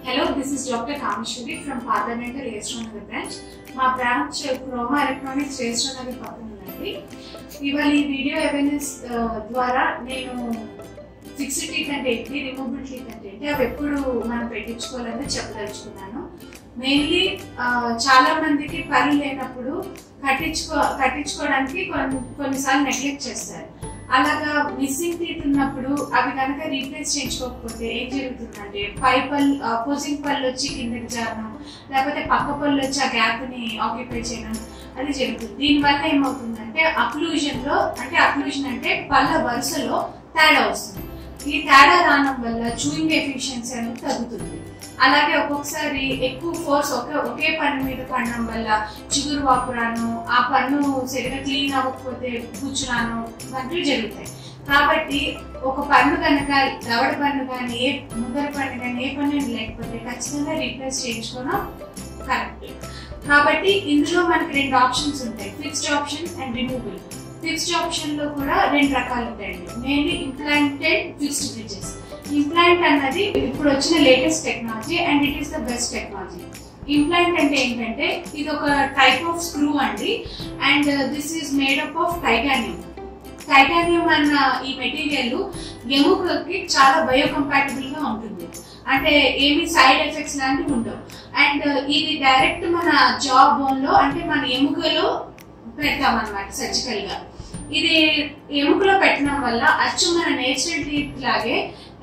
Hello, this is Dr. Kameshwari from Parliamental Registranagar branch. మా branch Croma electronics రిజిస్ట్రానగర్ పక్కన ఉందండి ఇవాళ ఈ వీడియో అవేర్నెస్ ద్వారా నేను ఫిక్స్డ్ టీత్ అంటే ఏంటి రిమూవబుల్ టీత్ అంటే ఏంటి అవి ఎప్పుడు మనం పెట్టించుకోవాలని చెప్పదలుచుకున్నాను మెయిన్లీ చాలా మందికి పనులు లేనప్పుడు కట్టించుకో కట్టించుకోవడానికి కొన్ని కొన్నిసార్లు నెగ్లెక్ట్ చేస్తారు అలాగా మిస్సింగ్ టీత్ ఉన్నప్పుడు అవి కనుక రీప్లేస్ చేయించుకోకపోతే ఏం జరుగుతుందంటే పై పళ్ళు అపోజింగ్ పళ్ళు వచ్చి కిందకి జారడం లేకపోతే పక్క పళ్ళు వచ్చి ఆ గ్యాప్ ని ఆక్యుపై చేయడం అది జరుగుతుంది దీనివల్ల ఏమవుతుందంటే అక్లూజన్ లో అంటే అక్లూజన్ అంటే పళ్ళ వరుసలో తేడా వస్తుంది ఈ తేడా రావడం వల్ల చూయింగ్ ఎఫిషియన్సీ అనేది తగ్గుతుంది అలాగే ఒక్కొక్కసారి ఎక్కువ ఫోర్స్ ఒకే ఒకే పన్ను మీద పడడం వల్ల చిగురు వాపు రాను ఆ పన్ను సరిగా క్లీన్ అవ్వకపోతే కూర్చురాను వంటివి జరుగుతాయి కాబట్టి ఒక పన్ను కనుక దవడ పన్ను కానీ ఏ ముందర పన్ను కానీ ఏ పన్ను లేకపోతే ఖచ్చితంగా రీప్లేస్ చేయించుకోవడం కరెక్ట్ కాబట్టి ఇందులో మనకి రెండు ఆప్షన్స్ ఉంటాయి fixed option and removable fixed option లో కూడా రెండు రకాలు ఉంటాయండి mainly implanted fixed bridges implant అన్నది ఇప్పుడు వచ్చిన latest technology and it is the best technology implant అంటే ఏంటంటే ఇది ఒక టైప్ ఆఫ్ స్క్రూ అండి and this is made up of titanium titanium అన్న ఈ మెటీరియల్ ఎముకకి చాలా బయోకంపాటబుల్ గా ఉంటుంది అంటే ఏమి సైడ్ ఎఫెక్ట్స్ లాంటివి ఉండవు అండ్ ఇది డైరెక్ట్ మన జా బోన్ లో అంటే మన ఎముకలో పెడతాం అనమాట సర్జికల్ గా ఇది ఎముకలో పెట్టడం వల్ల అచ్చు మన నేచురల్ టీత్ లాగే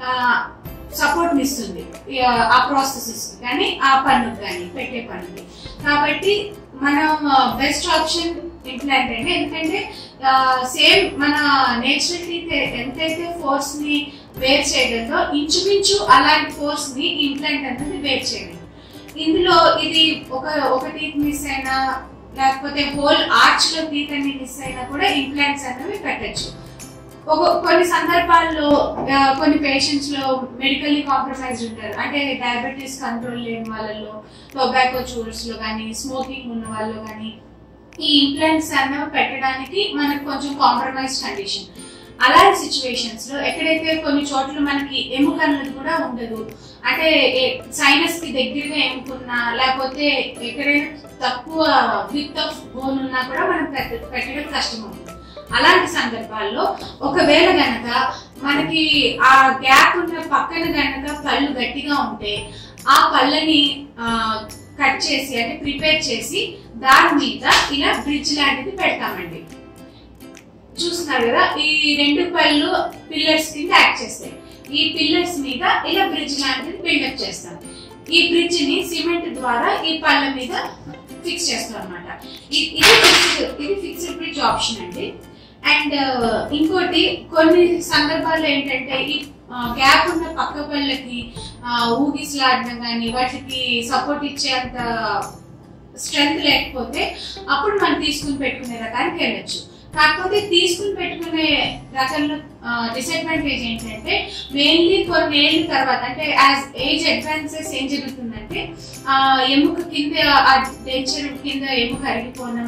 సపోర్ట్ ఇస్తుంది ఆ ప్రాసెసెస్ కానీ ఆ పన్నుకి కానీ పెట్టే పన్నుకి కాబట్టి మనం బెస్ట్ ఆప్షన్ ఇంప్లాంట్ అండి ఎందుకంటే సేమ్ మన నేచురల్ టీత్ ఎంతైతే ఫోర్స్ ని వేర్ చేయగలదో ఇంచుమించు అలాంటి ఫోర్స్ ని ఇంప్లాంట్ అనేది వేర్ చేయగలదు ఇందులో ఇది ఒక ఒక టీత్ మిస్ అయినా లేకపోతే హోల్ ఆర్చ్ లో టీత్ అన్ని మిస్ అయినా కూడా ఇంప్లాంట్స్ అనేవి పెట్టచ్చు ఒక కొన్ని సందర్భాల్లో కొన్ని పేషెంట్స్ లో మెడికల్లీ కాంప్రమైజ్డ్ ఉంటారు అంటే డయాబెటీస్ కంట్రోల్ లేని వాళ్ళలో టొబాకో చూర్స్ లో కానీ స్మోకింగ్ ఉన్న వాళ్ళు కానీ ఈ ఇంప్లాంట్స్ అన్నవి పెట్టడానికి మనకు కొంచెం కాంప్రమైజ్ కండిషన్ అలాంటి సిచ్యువేషన్స్ లో ఎక్కడైతే కొన్ని చోట్ల మనకి ఎముక అన్నది కూడా ఉండదు అంటే సైనస్ కి దగ్గరగా ఎముకున్నా లేకపోతే ఎక్కడైనా తక్కువ విత్ ఆఫ్ బోన్ ఉన్నా కూడా మనం పెట్టడం కష్టం అవుతుంది అలాంటి సందర్భాల్లో ఒకవేళ గనక మనకి ఆ గ్యాప్ ఉన్న పక్కన గనక పళ్ళు గట్టిగా ఉంటే ఆ పళ్ళని కట్ చేసి అంటే ప్రిపేర్ చేసి దాని మీద ఇలా బ్రిడ్జ్ లాంటిది పెడతామండి చూస్తున్నారు కదా ఈ రెండు పళ్ళు పిల్లర్స్ కింద యాక్ట్ చేస్తాయి ఈ పిల్లర్స్ మీద ఇలా బ్రిడ్జ్ లాంటిది బిల్డప్ చేస్తాం ఈ బ్రిడ్జ్ ని సిమెంట్ ద్వారా ఈ పళ్ళ మీద ఫిక్స్ చేస్తాం అనమాట ఇది ఫిక్స్డ్ ఇది ఫిక్స్డ్ బ్రిడ్జ్ ఆప్షన్ అండి అండ్ ఇంకోటి కొన్ని సందర్భాల్లో ఏంటంటే ఈ గ్యాప్ ఉన్న పక్క పళ్ళకి ఊగిసలాడడం కానీ వాటికి సపోర్ట్ ఇచ్చేంత స్ట్రెంగ్త్ లేకపోతే అప్పుడు మనం తీసుకుని పెట్టుకునే రకానికి వెళ్ళొచ్చు కాకపోతే తీసుకుని పెట్టుకునే రకంలో డిసడ్వాంటేజ్ ఏంటంటే మెయిన్లీ కొన్ని ఏళ్ళ తర్వాత అంటే యాజ్ ఏజ్ అడ్వాన్సెస్ ఏం జరుగుతుందంటే ఎముక కింద ఆ డెంచర్ కింద ఎముక అరిగిపోవడం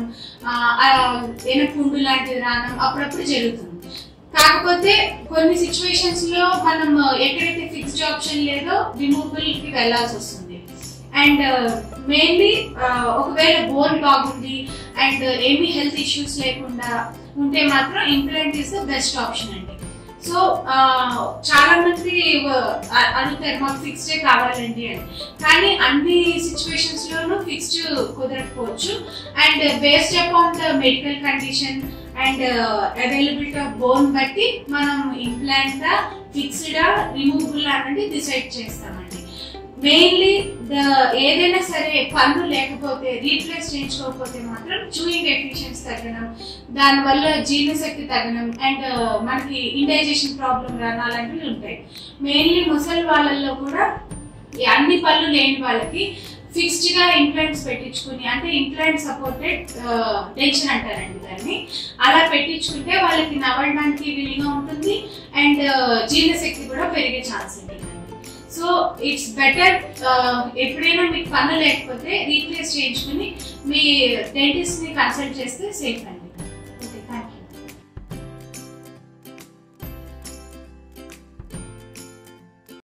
ఏమైనా పుండు లాంటిది రావడం అప్పుడప్పుడు జరుగుతుంది కాకపోతే కొన్ని సిచ్యువేషన్స్ లో మనం ఎక్కడైతే ఫిక్స్డ్ ఆప్షన్ లేదో రిమూవబుల్ కి వెళ్లాల్సి వస్తుంది అండ్ మెయిన్లీ ఒకవేళ బోన్ బాగుంది అండ్ ఏమీ హెల్త్ ఇష్యూస్ లేకుండా ఉంటే మాత్రం implant is the best option అండి సో చాలా మంది అడుగుతారు మాకు ఫిక్స్డే కావాలండి అని కానీ అన్ని సిచ్యువేషన్స్ లోనూ ఫిక్స్డ్ కుదరకపోవచ్చు and based upon the medical condition and availability of bone బట్టి మనం ఇంప్లాంట్ ఫిక్స్డ్ రిమూవబుల్ అనేది డిసైడ్ చేస్తామండి మెయిన్లీ ద ఏదైనా సరే పన్ను లేకపోతే రీప్లేస్ చేయించుకోకపోతే మాత్రం చూయింగ్ ఎఫిషియన్స్ తగ్గడం దానివల్ల జీర్ణశక్తి తగ్గడం అండ్ మనకి ఇండైజెషన్ ప్రాబ్లం రాను అలాంటివి ఉంటాయి మెయిన్లీ ముసలి వాళ్ళల్లో కూడా అన్ని పళ్ళు లేని వాళ్ళకి ఫిక్స్డ్ గా ఇంప్లాంట్స్ పెట్టించుకుని అంటే ఇంప్లాంట్ సపోర్టెడ్ టెన్షన్ అంటారండి దాన్ని అలా పెట్టించుకుంటే వాళ్ళకి నవ్వడానికి వీలుగా ఉంటుంది అండ్ జీర్ణశక్తి కూడా పెరిగే ఛాన్స్ ఉంటుంది సో ఇట్స్ బెటర్ ఎప్పుడైనా మీకు పన్ను లేకపోతే రీప్లేస్ చేయించుకుని మీ డెంటిస్ట్ ని కన్సల్ట్ చేస్తే సేఫ్ అండి